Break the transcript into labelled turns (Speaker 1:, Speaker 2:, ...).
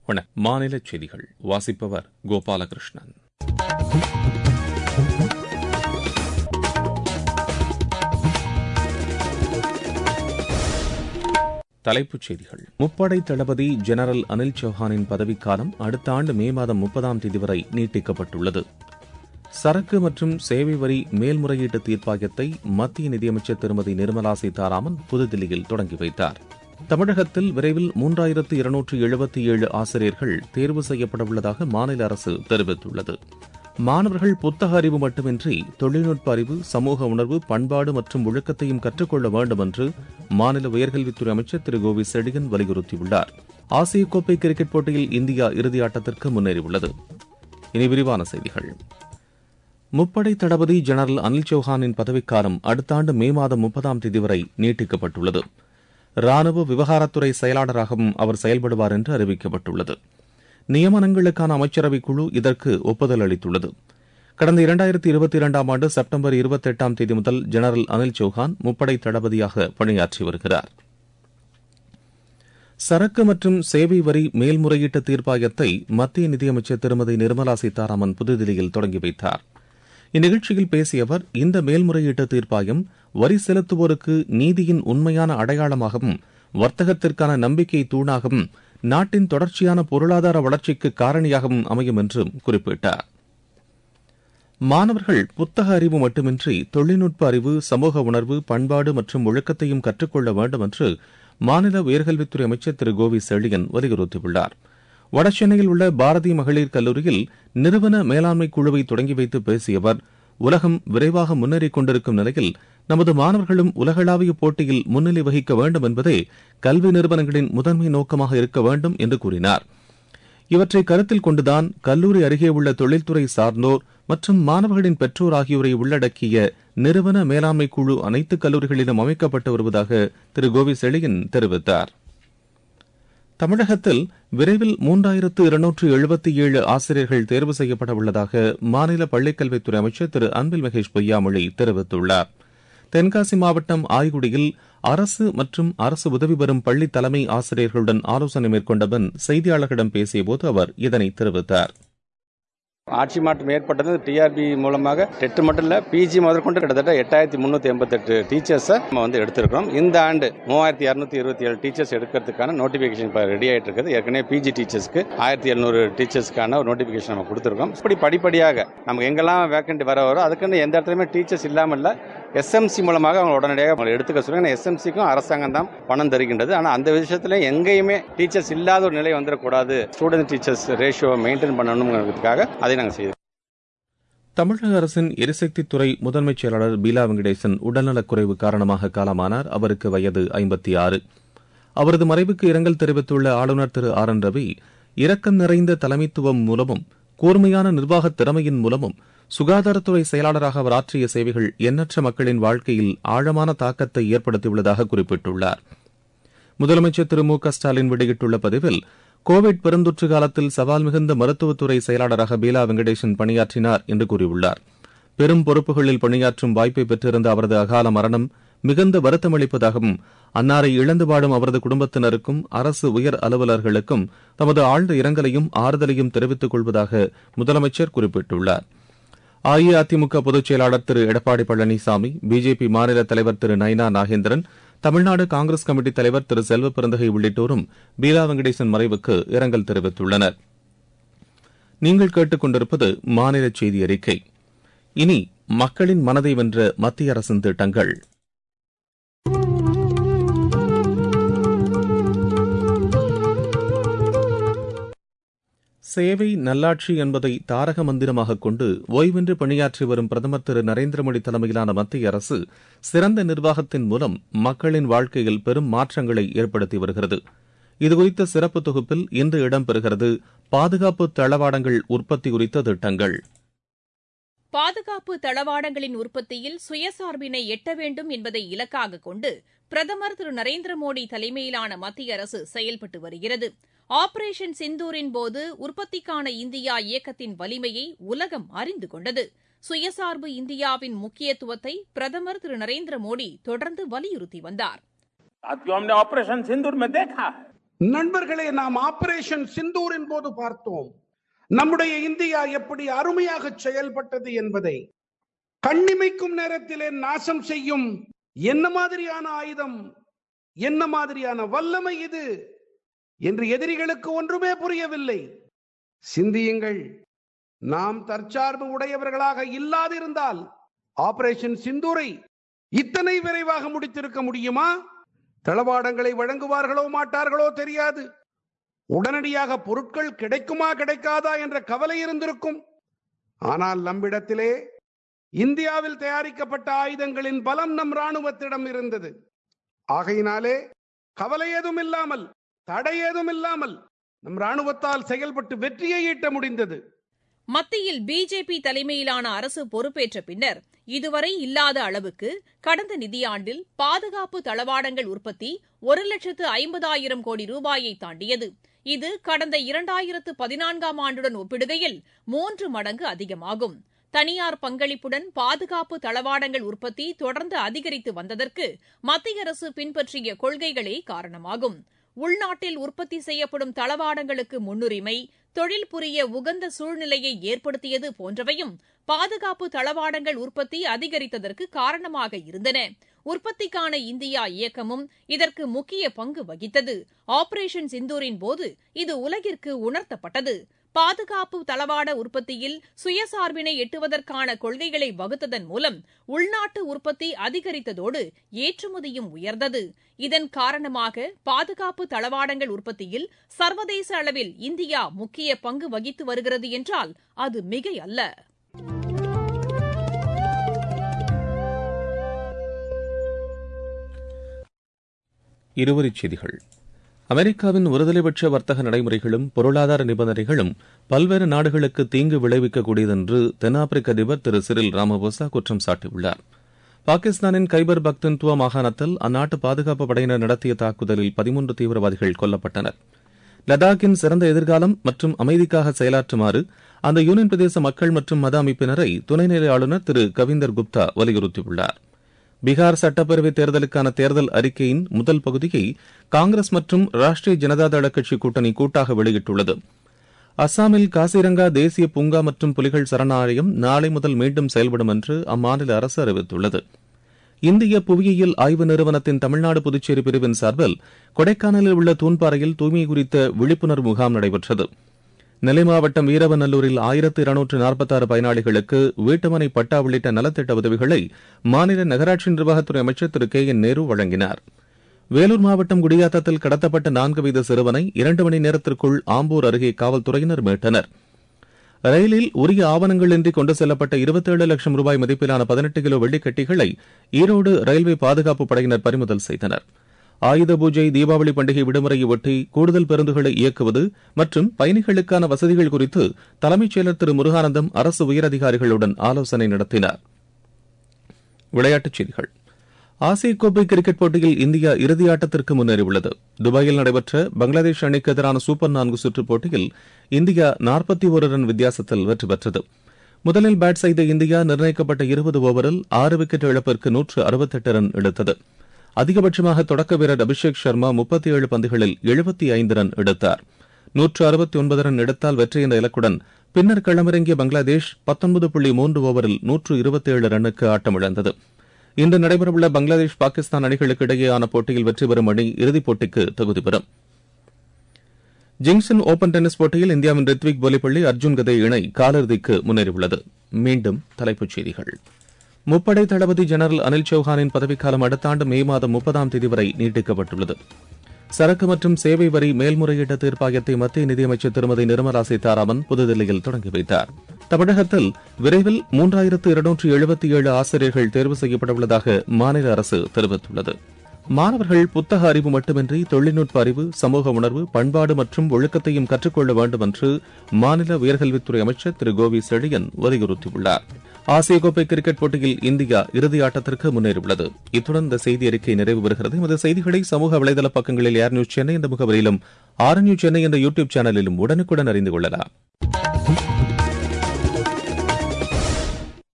Speaker 1: வண மாநில செய்திகள் வாசிப்பவர் கோபாலகிருஷ்ணன் தலைப்புச் செய்திகள் முப்படை தளபதி ஜெனரல் அனில் சௌஹானின் பதவிக்காலம் அடுத்த ஆண்டு மே மாதம் முப்பதாம் தேதி வரை நீட்டிக்கப்பட்டுள்ளது சரக்கு மற்றும் சேவை வரி மேல்முறையீட்டு தீர்ப்பாயத்தை மத்திய நிதியமைச்சர் திருமதி நிர்மலா சீதாராமன் புதுதில்லியில் தொடங்கி வைத்தார் தமிழகத்தில் விரைவில் மூன்றாயிரத்து இருநூற்று எழுபத்தி ஏழு ஆசிரியர்கள் தேர்வு செய்யப்பட உள்ளதாக மாநில அரசு தெரிவித்துள்ளது மாணவர்கள் புத்தக அறிவு மட்டுமின்றி தொழில்நுட்ப அறிவு சமூக உணர்வு பண்பாடு மற்றும் ஒழுக்கத்தையும் கற்றுக்கொள்ள வேண்டும் என்று மாநில உயர்கல்வித்துறை அமைச்சர் திரு கோவி செடியன் வலியுறுத்தியுள்ளார் ஆசிய கோப்பை கிரிக்கெட் போட்டியில் இந்தியா இறுதியாட்டத்திற்கு முன்னேறியுள்ளது இனி விரிவான செய்திகள் முப்படை தளபதி ஜெனரல் அனில் சௌஹானின் பதவிக்காலம் அடுத்த ஆண்டு மே மாதம் முப்பதாம் தேதி வரை நீட்டிக்கப்பட்டுள்ளது ராணுவ விவகாரத்துறை செயலாளராகவும் அவர் செயல்படுவார் என்று அறிவிக்கப்பட்டுள்ளது நியமனங்களுக்கான அமைச்சரவைக் குழு இதற்கு ஒப்புதல் அளித்துள்ளது கடந்த இரண்டாயிரத்தி இருபத்தி இரண்டாம் ஆண்டு செப்டம்பர் இருபத்தெட்டாம் தேதி முதல் ஜெனரல் அனில் சௌஹான் முப்படை தளபதியாக பணியாற்றி வருகிறார் சரக்கு மற்றும் சேவை வரி மேல்முறையீட்டு தீர்ப்பாயத்தை மத்திய நிதியமைச்சர் திருமதி நிர்மலா சீதாராமன் புதுதில்லியில் தொடங்கி வைத்தார் இந்நிகழ்ச்சியில் பேசிய அவர் இந்த மேல்முறையீட்டு தீர்ப்பாயம் வரி செலுத்துவோருக்கு நீதியின் உண்மையான அடையாளமாகவும் வர்த்தகத்திற்கான நம்பிக்கை தூணாகவும் நாட்டின் தொடர்ச்சியான பொருளாதார வளர்ச்சிக்கு காரணியாகவும் அமையும் என்றும் குறிப்பிட்டார் மாணவர்கள் புத்தக அறிவு மட்டுமின்றி தொழில்நுட்ப அறிவு சமூக உணர்வு பண்பாடு மற்றும் ஒழுக்கத்தையும் கற்றுக்கொள்ள வேண்டும் என்று மாநில உயர்கல்வித்துறை அமைச்சர் திரு கோவி செழியன் வலியுறுத்தியுள்ளார் வடசென்னையில் உள்ள பாரதி மகளிர் கல்லூரியில் நிறுவன மேலாண்மை குழுவை தொடங்கி வைத்து பேசிய அவர் உலகம் விரைவாக முன்னேறிக் கொண்டிருக்கும் நிலையில் நமது மாணவர்களும் உலகளாவிய போட்டியில் முன்னிலை வகிக்க வேண்டும் என்பதே கல்வி நிறுவனங்களின் முதன்மை நோக்கமாக இருக்க வேண்டும் என்று கூறினார் இவற்றை கருத்தில் கொண்டுதான் கல்லூரி அருகே உள்ள தொழில்துறை சார்ந்தோர் மற்றும் மாணவர்களின் பெற்றோர் ஆகியோரை உள்ளடக்கிய நிறுவன மேலாண்மை குழு அனைத்து கல்லூரிகளிலும் அமைக்கப்பட்டு வருவதாக திரு கோவி செழியன் தெரிவித்தார் தமிழகத்தில் விரைவில் மூன்றாயிரத்து இருநூற்று எழுபத்தி ஏழு ஆசிரியர்கள் தேர்வு செய்யப்பட உள்ளதாக மாநில பள்ளிக்கல்வித்துறை அமைச்சர் திரு அன்பில் மகேஷ் பொய்யாமொழி தெரிவித்துள்ளார் தென்காசி மாவட்டம் ஆய்குடியில் அரசு மற்றும் அரசு உதவி பெறும் பள்ளி தலைமை ஆசிரியர்களுடன் ஆலோசனை மேற்கொண்ட பின் செய்தியாளர்களிடம் பேசியபோது அவர் இதனை தெரிவித்தார்
Speaker 2: ஆட்சி மாற்றம் ஏற்பட்டது டிஆர்பி மூலமாக டெட் மட்டும் இல்ல பிஜி முதற்கொண்டு கிட்டத்தட்ட எட்டாயிரத்தி முன்னூத்தி எண்பத்தெட்டு டீச்சர்ஸை நம்ம வந்து எடுத்திருக்கிறோம் இந்த ஆண்டு மூவாயிரத்தி இரநூத்தி இருபத்தி ஏழு டீச்சர்ஸ் எடுக்கிறதுக்கான நோட்டிபிகேஷன் இப்போ ரெடி ஆயிட்டு இருக்குது ஏற்கனவே பிஜி டீச்சர்ஸ்க்கு ஆயிரத்தி எழுநூறு டீச்சர்ஸ்க்கான ஒரு நோட்டிபிகேஷன் நம்ம கொடுத்துருக்கோம் இப்படி படிப்படியாக நமக்கு எங்கெல்லாம் வேக்கண்ட் வர வரும் அதுக்குன்னு எந்த இடத்துலையுமே டீச்சர்ஸ் இல்லாமல் இல்லை எஸ்எம்சி மூலமாக அவங்க உடனடியாக அவங்களை எடுத்துக்க சொல்லுங்க எஸ்எம்சிக்கும் அரசாங்கம் தான் பணம் தருகின்றது ஆனால் அந்த விஷயத்தில் எங்கேயுமே டீச்சர்ஸ் இல்லாத ஒரு நிலை வந்துடக்கூடாது ஸ்டூடெண்ட் டீச்சர்ஸ் ரேஷியோ மெயின்டைன் பண்ணணுங்கிறதுக்காக அதை நாங்கள் செய்தோம்
Speaker 1: தமிழக அரசின் எரிசக்தித்துறை முதன்மைச் செயலாளர் பீலா வெங்கடேசன் உடல்நலக்குறைவு காரணமாக காலமானார் அவருக்கு வயது ஐம்பத்தி ஆறு அவரது மறைவுக்கு இரங்கல் தெரிவித்துள்ள ஆளுநர் திரு ஆர் என் ரவி இரக்கம் நிறைந்த தலைமைத்துவம் மூலமும் கூர்மையான நிர்வாக திறமையின் மூலமும் சுகாதாரத்துறை செயலாளராக அவர் ஆற்றிய சேவைகள் எண்ணற்ற மக்களின் வாழ்க்கையில் ஆழமான தாக்கத்தை ஏற்படுத்தியுள்ளதாக குறிப்பிட்டுள்ளார் முதலமைச்சர் திரு மு க ஸ்டாலின் வெளியிட்டுள்ள பதிவில் கோவிட் பெருந்தொற்று காலத்தில் சவால் மிகுந்த மருத்துவத்துறை செயலாளராக பீலா வெங்கடேசன் பணியாற்றினார் என்று கூறியுள்ளார் பெரும் பொறுப்புகளில் பணியாற்றும் வாய்ப்பை பெற்றிருந்த அவரது அகால மரணம் மிகுந்த வருத்தமளிப்பதாகவும் அன்னாரை இழந்து வாழும் அவரது குடும்பத்தினருக்கும் அரசு உயர் அலுவலர்களுக்கும் தமது ஆழ்ந்த இரங்கலையும் ஆறுதலையும் தெரிவித்துக் கொள்வதாக முதலமைச்சர் குறிப்பிட்டுள்ளார் அஇஅதிமுக பொதுச் செயலாளர் திரு எடப்பாடி பழனிசாமி பிஜேபி மாநில தலைவர் திரு நைனா நாகேந்திரன் தமிழ்நாடு காங்கிரஸ் கமிட்டி தலைவர் திரு செல்வ பெருந்தகை உள்ளிட்டோரும் பீலா வெங்கடேசன் மறைவுக்கு இரங்கல் தெரிவித்துள்ளனர் நீங்கள் கேட்டுக்கொண்டிருப்பது மாநில செய்தி அறிக்கை இனி மக்களின் மனதை வென்ற மத்திய அரசின் திட்டங்கள் சேவை நல்லாட்சி என்பதை தாரக மந்திரமாக கொண்டு ஓய்வின்றி பணியாற்றி வரும் பிரதமர் திரு நரேந்திர மோடி தலைமையிலான மத்திய அரசு சிறந்த நிர்வாகத்தின் மூலம் மக்களின் வாழ்க்கையில் பெரும் மாற்றங்களை ஏற்படுத்தி வருகிறது இதுகுறித்த சிறப்பு தொகுப்பில் இன்று இடம்பெறுகிறது பாதுகாப்பு தளவாடங்கள் உற்பத்தி குறித்த திட்டங்கள்
Speaker 3: பாதுகாப்பு தளவாடங்களின் உற்பத்தியில் சுயசார்பினை எட்ட வேண்டும் என்பதை இலக்காக கொண்டு பிரதமர் திரு நரேந்திர மோடி தலைமையிலான மத்திய அரசு செயல்பட்டு வருகிறது ஆபரேஷன் சிந்தூரின் போது உற்பத்திக்கான இந்தியா இயக்கத்தின் வலிமையை உலகம் அறிந்து கொண்டது சுயசார்பு இந்தியாவின் முக்கியத்துவத்தை பிரதமர் திரு நரேந்திர மோடி தொடர்ந்து வலியுறுத்தி வந்தார்
Speaker 4: साथियों हमने ऑपरेशन सिंदूर में देखा है நண்பர்களே நாம் ஆபரேஷன் சிந்தூரின் போது பார்த்தோம் நம்முடைய இந்தியா எப்படி அருமையாக செயல்பட்டது என்பதை கண்ணிமைக்கும் நேரத்திலே நாசம் செய்யும் என்ன மாதிரியான ஆயுதம் என்ன மாதிரியான வல்லமை இது என்று எதிரிகளுக்கு ஒன்றுமே புரியவில்லை சிந்தியுங்கள் நாம் தற்சார்பு உடையவர்களாக இல்லாதிருந்தால் ஆபரேஷன் சிந்தூரை இத்தனை விரைவாக முடித்திருக்க முடியுமா தளவாடங்களை வழங்குவார்களோ மாட்டார்களோ தெரியாது உடனடியாக பொருட்கள் கிடைக்குமா கிடைக்காதா என்ற கவலை இருந்திருக்கும் ஆனால் நம்மிடத்திலே இந்தியாவில் தயாரிக்கப்பட்ட ஆயுதங்களின் பலம் நம் ராணுவத்திடம் இருந்தது ஆகையினாலே கவலை ஏதும் இல்லாமல் தடை ஏதும் இல்லாமல் நம் ராணுவத்தால் செயல்பட்டு வெற்றியை ஈட்ட முடிந்தது
Speaker 3: மத்தியில் பிஜேபி தலைமையிலான அரசு பொறுப்பேற்ற பின்னர் இதுவரை இல்லாத அளவுக்கு கடந்த நிதியாண்டில் பாதுகாப்பு தளவாடங்கள் உற்பத்தி ஒரு லட்சத்து ஐம்பதாயிரம் கோடி ரூபாயை தாண்டியது இது கடந்த இரண்டாயிரத்து பதினான்காம் ஆண்டுடன் ஒப்பிடுகையில் மூன்று மடங்கு அதிகமாகும் தனியார் பங்களிப்புடன் பாதுகாப்பு தளவாடங்கள் உற்பத்தி தொடர்ந்து அதிகரித்து வந்ததற்கு மத்திய அரசு பின்பற்றிய கொள்கைகளே காரணமாகும் உள்நாட்டில் உற்பத்தி செய்யப்படும் தளவாடங்களுக்கு முன்னுரிமை தொழில் புரிய உகந்த சூழ்நிலையை ஏற்படுத்தியது போன்றவையும் பாதுகாப்பு தளவாடங்கள் உற்பத்தி அதிகரித்ததற்கு காரணமாக இருந்தன உற்பத்திக்கான இந்தியா இயக்கமும் இதற்கு முக்கிய பங்கு வகித்தது ஆபரேஷன் சிந்தூரின் போது இது உலகிற்கு உணர்த்தப்பட்டது பாதுகாப்பு தளவாட உற்பத்தியில் சுயசார்பினை எட்டுவதற்கான கொள்கைகளை வகுத்ததன் மூலம் உள்நாட்டு உற்பத்தி அதிகரித்ததோடு ஏற்றுமதியும் உயர்ந்தது இதன் காரணமாக பாதுகாப்பு தளவாடங்கள் உற்பத்தியில் சர்வதேச அளவில் இந்தியா முக்கிய பங்கு வகித்து வருகிறது என்றால் அது மிகை அல்ல
Speaker 1: இருவரிச் செய்திகள் அமெரிக்காவின் ஒருதலைபட்ச வர்த்தக நடைமுறைகளும் பொருளாதார நிபந்தனைகளும் பல்வேறு நாடுகளுக்கு தீங்கு விளைவிக்கக்கூடியதென்று தென்னாப்பிரிக்க அதிபர் திரு சிறில் ராமபோசா குற்றம் சாட்டியுள்ளார் பாகிஸ்தானின் கைபர் பக்தன்துவா மாகாணத்தில் அந்நாட்டு பாதுகாப்பு படையினர் நடத்திய தாக்குதலில் பதிமூன்று தீவிரவாதிகள் கொல்லப்பட்டனர் லடாக்கின் சிறந்த எதிர்காலம் மற்றும் அமைதிக்காக செயலாற்றுமாறு அந்த யூனியன் பிரதேச மக்கள் மற்றும் மத அமைப்பினரை துணைநிலை ஆளுநர் திரு கவிந்தர் குப்தா வலியுறுத்தியுள்ளார் பீகார் சட்டப்பேரவைத் தேர்தலுக்கான தேர்தல் அறிக்கையின் முதல் பகுதியை காங்கிரஸ் மற்றும் ராஷ்டிரிய ஜனதாதள கட்சி கூட்டணி கூட்டாக வெளியிட்டுள்ளது அஸ்ஸாமில் காசிரங்கா தேசிய பூங்கா மற்றும் புலிகள் சரணாலயம் நாளை முதல் மீண்டும் செயல்படும் என்று அம்மாநில அரசு அறிவித்துள்ளது இந்திய புவியியல் ஆய்வு நிறுவனத்தின் தமிழ்நாடு புதுச்சேரி பிரிவின் சார்பில் கொடைக்கானலில் உள்ள தூண்பாறையில் தூய்மை குறித்த விழிப்புணர்வு முகாம் நடைபெற்றது நெல்லை மாவட்டம் வீரவநல்லூரில் ஆயிரத்து இருநூற்று நாற்பத்தாறு பயனாளிகளுக்கு வீட்டுமனை பட்டா உள்ளிட்ட நலத்திட்ட உதவிகளை மாநில நகராட்சி நிர்வாகத்துறை அமைச்சர் திரு கே என் நேரு வழங்கினார் வேலூர் மாவட்டம் குடியாத்தத்தில் கடத்தப்பட்ட நான்கு வயது சிறுவனை இரண்டு மணி நேரத்திற்குள் ஆம்பூர் அருகே காவல்துறையினர் மீட்டனர் ரயிலில் உரிய ஆவணங்களின்றி கொண்டு செல்லப்பட்ட இருபத்தேழு லட்சம் ரூபாய் மதிப்பிலான பதினெட்டு கிலோ வெள்ளிக்கட்டிகளை ஈரோடு ரயில்வே பாதுகாப்பு படையினர் பறிமுதல் செய்தனர் ஆயுத பூஜை தீபாவளி பண்டிகை விடுமுறையை ஒட்டி கூடுதல் பேருந்துகளை இயக்குவது மற்றும் பயணிகளுக்கான வசதிகள் குறித்து தலைமைச் செயலர் திரு முருகானந்தம் அரசு உயரதிகாரிகளுடன் ஆலோசனை நடத்தினார் விளையாட்டுச் செய்திகள் ஆசிய கோப்பை கிரிக்கெட் போட்டியில் இந்தியா இறுதி ஆட்டத்திற்கு முன்னேறியுள்ளது துபாயில் நடைபெற்ற பங்களாதேஷ் அணிக்கு எதிரான சூப்பர் நான்கு சுற்றுப் போட்டியில் இந்தியா நாற்பத்தி ஒரு ரன் வித்தியாசத்தில் வெற்றி பெற்றது முதலில் பேட் செய்த இந்தியா நிர்ணயிக்கப்பட்ட இருபது ஓவரில் ஆறு விக்கெட் இழப்பிற்கு நூற்று அறுபத்தெட்டு ரன் எடுத்தது அதிகபட்சமாக தொடக்க வீரர் அபிஷேக் சர்மா முப்பத்தி ஏழு பந்துகளில் எழுபத்தி ஐந்து ரன் எடுத்தார் நூற்று அறுபத்தி ஒன்பது ரன் எடுத்தால் வெற்றி என்ற இலக்குடன் பின்னர் களமிறங்கிய பங்களாதேஷ் பத்தொன்பது புள்ளி மூன்று ஓவரில் நூற்று இருபத்தேழு ரன்னுக்கு ஆட்டமிழந்தது இன்று நடைபெறவுள்ள பங்களாதேஷ் பாகிஸ்தான் அணிகளுக்கு இடையேயான போட்டியில் வெற்றி பெறும் அணி இறுதிப் போட்டிக்கு தகுதி பெறும் ஜிங்சன் ஓபன் டென்னிஸ் போட்டியில் இந்தியாவின் ரித்விக் போலிப்பள்ளி அர்ஜுன் கதே இணை காலிறுதிக்கு முன்னேறியுள்ளது மீண்டும் தலைப்புச் செய்திகள் முப்படை தளபதி ஜெனரல் அனில் சௌஹானின் பதவிக்காலம் அடுத்த ஆண்டு மே மாதம் முப்பதாம் தேதி வரை நீட்டிக்கப்பட்டுள்ளது சரக்கு மற்றும் சேவை வரி மேல்முறையீட்டு தீர்ப்பாயத்தை மத்திய நிதியமைச்சர் திருமதி நிர்மலா சீதாராமன் புதுதில்லியில் தொடங்கி வைத்தார் தமிழகத்தில் விரைவில் மூன்றாயிரத்து இருநூற்று எழுபத்தி ஏழு ஆசிரியர்கள் தேர்வு செய்யப்பட உள்ளதாக மாநில அரசு தெரிவித்துள்ளது மாணவர்கள் புத்தக அறிவு மட்டுமின்றி தொழில்நுட்ப அறிவு சமூக உணர்வு பண்பாடு மற்றும் ஒழுக்கத்தையும் கற்றுக்கொள்ள வேண்டும் என்று மாநில உயர்கல்வித்துறை அமைச்சர் திரு கோவி செழியன் வலியுறுத்தியுள்ளார் ஆசிய கோப்பை கிரிக்கெட் போட்டியில் இந்தியா இறுதி ஆட்டத்திற்கு முன்னேறியுள்ளது இத்துடன் இந்த செய்தி அறிக்கை நிறைவு பெறுகிறது இந்த செய்திகளை சமூக வலைதள பக்கங்களில் ஏர் நியூஸ் சென்னை என்ற முகவரியிலும் ஆர் நியூஸ் சென்னை என்ற யூடியூப் சேனலிலும் உடனுக்குடன் அறிந்து கொள்ளலாம்